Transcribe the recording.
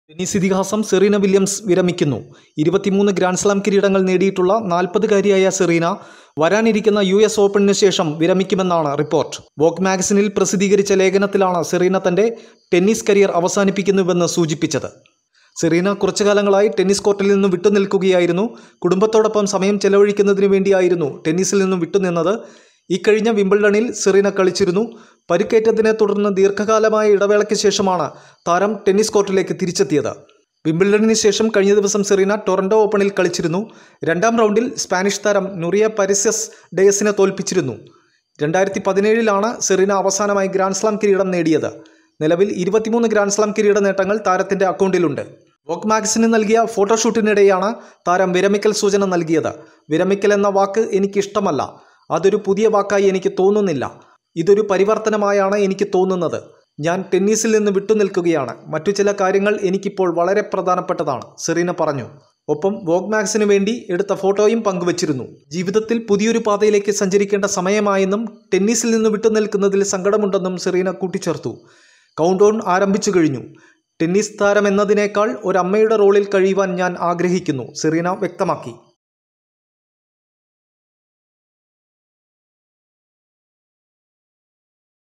tennis ഇതിഹാസം Serena Williams വിരമിക്കുന്നു ഇരുപത്തിമൂന്ന് grand slam കിരീടങ്ങൾ നേടിയിട്ടുള്ള നാൽപ്പതുകാരിയായ സെറീന വരാനിരിക്കുന്ന യു എസ് ഓപ്പണിന് ശേഷം വിരമിക്കുമെന്നാണ് റിപ്പോർട്ട് വോക്ക് മാഗസിനിൽ പ്രസിദ്ധീകരിച്ച ലേഖനത്തിലാണ് സെറീന തന്റെ ടെന്നീസ് കരിയർ അവസാനിപ്പിക്കുന്നുവെന്ന് സൂചിപ്പിച്ചത് സെറീന കുറച്ചു കാലങ്ങളായി ടെന്നീസ് കോർട്ടിൽ നിന്നും വിട്ടുനിൽക്കുകയായിരുന്നു കുടുംബത്തോടൊപ്പം സമയം ചെലവഴിക്കുന്നതിന് വേണ്ടിയായിരുന്നു ടെന്നീസിൽ നിന്നും വിട്ടുനിന്നത് ഇക്കഴിഞ്ഞ വിംബിൾഡണിൽ സെറീന കളിച്ചിരുന്നു പരിക്കേറ്റതിനെ തുടർന്ന് ദീർഘകാലമായ ഇടവേളയ്ക്ക് ശേഷമാണ് താരം ടെന്നീസ് കോർട്ടിലേക്ക് തിരിച്ചെത്തിയത് വിംബിൾഡണിന് ശേഷം കഴിഞ്ഞ ദിവസം സെറീന ടൊറന്റോ ഓപ്പണിൽ കളിച്ചിരുന്നു രണ്ടാം റൗണ്ടിൽ സ്പാനിഷ് താരം നുറിയ പരിസസ് ഡേയസിനെ തോൽപ്പിച്ചിരുന്നു രണ്ടായിരത്തി പതിനേഴിലാണ് സെറീന അവസാനമായി ഗ്രാൻഡ് സ്ലാം കിരീടം നേടിയത് നിലവിൽ ഇരുപത്തിമൂന്ന് ഗ്രാൻഡ് സ്ലാം കിരീട നേട്ടങ്ങൾ താരത്തിന്റെ അക്കൗണ്ടിലുണ്ട് വോക്ക് മാഗസിന് നൽകിയ ഫോട്ടോഷൂട്ടിനിടെയാണ് താരം വിരമിക്കൽ സൂചന നൽകിയത് വിരമിക്കൽ എന്ന വാക്ക് എനിക്കിഷ്ടമല്ല അതൊരു പുതിയ വാക്കായി എനിക്ക് തോന്നുന്നില്ല ഇതൊരു പരിവർത്തനമായാണ് എനിക്ക് തോന്നുന്നത് ഞാൻ ടെന്നീസിൽ നിന്ന് വിട്ടുനിൽക്കുകയാണ് മറ്റു ചില കാര്യങ്ങൾ എനിക്കിപ്പോൾ വളരെ പ്രധാനപ്പെട്ടതാണ് സെറീന പറഞ്ഞു ഒപ്പം വോഗ് മാഗസിന് വേണ്ടി എടുത്ത ഫോട്ടോയും പങ്കുവച്ചിരുന്നു ജീവിതത്തിൽ പുതിയൊരു പാതയിലേക്ക് സഞ്ചരിക്കേണ്ട സമയമായെന്നും ടെന്നീസിൽ നിന്ന് വിട്ടുനിൽക്കുന്നതിൽ സങ്കടമുണ്ടെന്നും സെറീന കൂട്ടിച്ചേർത്തു കൗണ്ട് ഡൗൺ ആരംഭിച്ചു കഴിഞ്ഞു ടെന്നീസ് താരം എന്നതിനേക്കാൾ ഒരമ്മയുടെ റോളിൽ കഴിയുവാൻ ഞാൻ ആഗ്രഹിക്കുന്നു സെറീന വ്യക്തമാക്കി